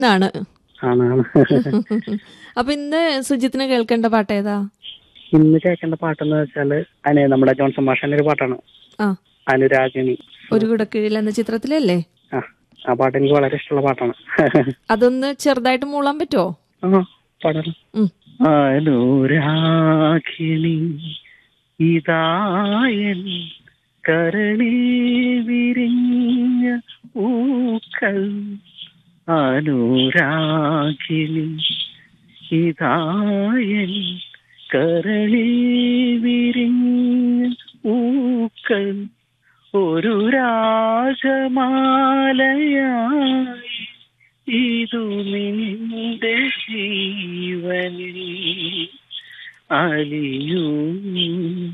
ആണ് ആണ് ആണ് അപ്പൊ ഇന്ന് സുജിത്തിന് കേൾക്കേണ്ട പാട്ട് ഏതാ ഇന്ന് കേൾക്കേണ്ട പാട്ടെന്ന് വെച്ചാല് അതിന് നമ്മുടെ ജോൺസൺ മാഷന്റെ ഒരു പാട്ടാണ് ആ അനുരാഗിണി ഒരു കുടക്കീഴിൽ എന്ന ചിത്രത്തിലല്ലേ ആ ആ പാട്ട് എനിക്ക് വളരെ ഇഷ്ടമുള്ള പാട്ടാണ് അതൊന്ന് ചെറുതായിട്ട് മൂളാൻ പറ്റുമോ ആ പാടാണ് ഉം. അനുരാഗിണി ഇതായൻ കരളിൽ വിരിഞ്ഞ പൂക്കൾ അനുരാഗിണി ഇതായൻ കരളിൽ വിരിഞ്ഞ പൂക്കൾ ഒരു രാജമാലയായി ഇതു നിന്റെ ജീവനിൽ അലിയൂ